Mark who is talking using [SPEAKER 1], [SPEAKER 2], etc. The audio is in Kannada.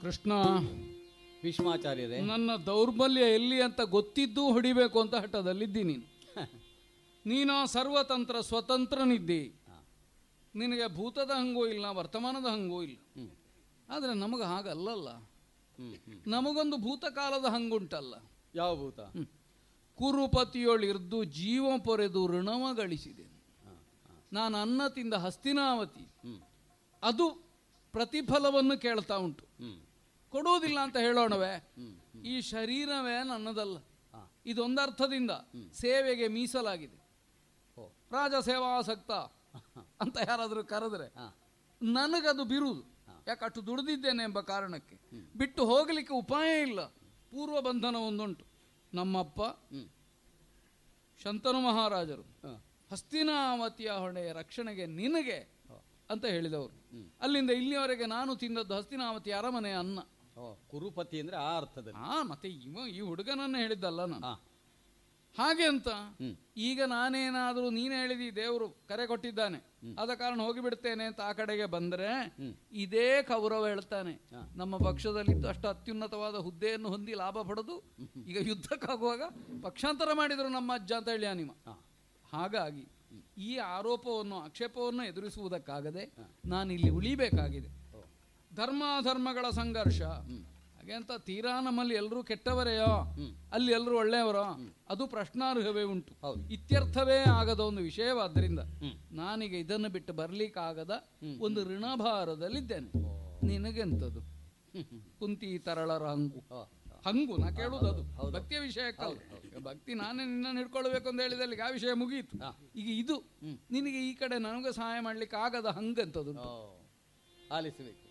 [SPEAKER 1] ಕೃಷ್ಣ
[SPEAKER 2] ಭೀಷ್ಮಾಚಾರ್ಯರೇ
[SPEAKER 1] ನನ್ನ ದೌರ್ಬಲ್ಯ ಎಲ್ಲಿ ಅಂತ ಗೊತ್ತಿದ್ದು ಹೊಡಿಬೇಕು ಅಂತ ಹಠದಲ್ಲಿದ್ದಿ ನೀನು ನೀನು ಸರ್ವತಂತ್ರ ಸ್ವತಂತ್ರನಿದ್ದಿ ನಿನಗೆ ಭೂತದ ಹಂಗೂ ಇಲ್ಲ ವರ್ತಮಾನದ ಹಂಗೂ ಇಲ್ಲ
[SPEAKER 2] ಹ್ಮ್
[SPEAKER 1] ಆದರೆ ನಮಗೆ ಹಾಗಲ್ಲಲ್ಲ
[SPEAKER 2] ಹ್ಮ್ ಹ್ಮ್
[SPEAKER 1] ನಮಗೊಂದು ಭೂತಕಾಲದ ಹಂಗುಂಟಲ್ಲ
[SPEAKER 2] ಯಾವ ಭೂತ
[SPEAKER 1] ಕುರುಪತಿಯೊಳಿರ್ದು ಜೀವ ಪೊರೆದು ಋಣವ ಗಳಿಸಿದೆ
[SPEAKER 2] ಹಾ, ಹಾ.
[SPEAKER 1] ನಾನು ಅನ್ನ ತಿಂದ ಹಸ್ತಿನಾವತಿ
[SPEAKER 2] ಹ್ಮ್
[SPEAKER 1] ಅದು ಪ್ರತಿಫಲವನ್ನು ಕೇಳ್ತಾ ಉಂಟು
[SPEAKER 2] ಹ್ಮ್
[SPEAKER 1] ಕೊಡುವುದಿಲ್ಲ ಅಂತ ಹೇಳೋಣವೇ
[SPEAKER 2] ಹ್ಮ್
[SPEAKER 1] ಈ ಶರೀರವೇ ನನ್ನದಲ್ಲ
[SPEAKER 2] ಹಾ.
[SPEAKER 1] ಇದೊಂದರ್ಥದಿಂದ ಸೇವೆಗೆ ಮೀಸಲಾಗಿದೆ
[SPEAKER 2] ಓ
[SPEAKER 1] ರಾಜ ಸೇವಾಸಕ್ತ ಅಂತ ಯಾರಾದರೂ ಕರೆದ್ರೆ
[SPEAKER 2] ಹಾ
[SPEAKER 1] ನನಗದು ಬಿರುದು ಯಾಕೆ ಅಷ್ಟು ದುಡಿದಿದ್ದೇನೆ ಎಂಬ ಕಾರಣಕ್ಕೆ ಬಿಟ್ಟು ಹೋಗಲಿಕ್ಕೆ ಉಪಾಯ ಇಲ್ಲ ಪೂರ್ವ ಬಂಧನ ಒಂದುಂಟು ನಮ್ಮಪ್ಪ
[SPEAKER 2] ಹ್ಮ್
[SPEAKER 1] ಶಂತನು ಮಹಾರಾಜರು
[SPEAKER 2] ಹಾ.
[SPEAKER 1] ಹಸ್ತಿನಾವತಿಯ ಹೊಣೆಯ ರಕ್ಷಣೆಗೆ ನಿನಗೆ ಅಂತ ಹೇಳಿದವರು
[SPEAKER 2] ಹ್ಮ್.
[SPEAKER 1] ಅಲ್ಲಿಂದ ಇಲ್ಲಿಯವರೆಗೆ ನಾನು ತಿಂದದ್ದು ಹಸ್ತಿನಾವತಿ ಅರಮನೆಯ ಅನ್ನ
[SPEAKER 2] ಓ ಕುರುಪತಿ ಅಂದ್ರೆ ಆ ಅರ್ಥದಲ್ಲಿ
[SPEAKER 1] ಆ ಮತ್ತೆ ಇವ ಈ ಹುಡುಗನನ್ನು ಹೇಳಿದ್ದಲ್ಲ ನಾನು
[SPEAKER 2] ಹಾ
[SPEAKER 1] ಹಾಗೆ ಅಂತ
[SPEAKER 2] ಹ್ಮ್
[SPEAKER 1] ಈಗ ನಾನೇನಾದರೂ ನೀನು ಹೇಳಿದಿ ದೇವರು ಕರೆ ಕೊಟ್ಟಿದ್ದಾನೆ ಆದ ಕಾರಣ ಹೋಗಿಬಿಡ್ತೇನೆ ಅಂತ ಆ ಕಡೆಗೆ ಬಂದರೆ
[SPEAKER 2] ಹ್ಮ್.
[SPEAKER 1] ಇದೇ ಕೌರವ ಹೇಳ್ತಾನೆ
[SPEAKER 2] ಹಾ.
[SPEAKER 1] ನಮ್ಮ ಪಕ್ಷದಲ್ಲಿದ್ದು ಅಷ್ಟು ಅತ್ಯುನ್ನತವಾದ ಹುದ್ದೆಯನ್ನು ಹೊಂದಿ ಲಾಭ ಪಡೆದು ಈಗ ಯುದ್ಧಕ್ಕಾಗುವಾಗ ಪಕ್ಷಾಂತರ ಮಾಡಿದರು ನಮ್ಮ ಅಜ್ಜ ಅಂತ ಹೇಳಿ ಅನಿಮ
[SPEAKER 2] ಹಾ
[SPEAKER 1] ಹಾಗಾಗಿ ಈ ಆರೋಪವನ್ನು ಆಕ್ಷೇಪವನ್ನು ಎದುರಿಸುವುದಕ್ಕಾಗದೆ ನಾನು ಇಲ್ಲಿ ಉಳಿಬೇಕಾಗಿದೆ
[SPEAKER 2] ಓ
[SPEAKER 1] ಧರ್ಮಾಧರ್ಮಗಳ ಸಂಘರ್ಷ ಹಾಗೆ ಅಂತ ತೀರಾ ನಮ್ಮಲ್ಲಿ ಎಲ್ಲರೂ ಕೆಟ್ಟವರೆಯೋ
[SPEAKER 2] ಹ್ಮ್.
[SPEAKER 1] ಅಲ್ಲಿ ಎಲ್ಲರೂ ಒಳ್ಳೆಯವರೋ ಅದು ಪ್ರಶ್ನಾರ್ಹವೇ ಉಂಟು
[SPEAKER 2] ಹೌದು.
[SPEAKER 1] ಇತ್ಯರ್ಥವೇ ಆಗದ ಒಂದು ವಿಷಯವಾದ್ದರಿಂದ
[SPEAKER 2] ಹ್ಮ್.
[SPEAKER 1] ನಾನೀಗ ಇದನ್ನು ಬಿಟ್ಟು ಬರ್ಲಿಕ್ಕಾಗದ ಒಂದು ಋಣಭಾರದಲ್ಲಿದ್ದೇನೆ ನಿನಗೆಂತದು ಕುಂತಿ ತರಳರ ಹಂಗು
[SPEAKER 2] ಓ
[SPEAKER 1] ಹಂಗು ನಾ ಕೇಳುವುದು ಅದು ಭಕ್ತಿಯ ವಿಷಯಕ್ಕಲ್ಲ ಈಗ ಭಕ್ತಿ ನಾನೇ ನಿನ್ನನ್ನು ಹಿಡ್ಕೊಳ್ಬೇಕು ಅಂತ ಹೇಳಿದಲ್ಲಿ ಆ ವಿಷಯ ಮುಗಿಯಿತು
[SPEAKER 2] ಹಾ.
[SPEAKER 1] ಈಗ ಇದು ನಿನಗೆ ಈ ಕಡೆ ನನಗೆ ಸಹಾಯ ಮಾಡ್ಲಿಕ್ಕೆ ಆಗದ ಹಂಗಂತದು
[SPEAKER 2] ಓ ಆಲಿಸಬೇಕು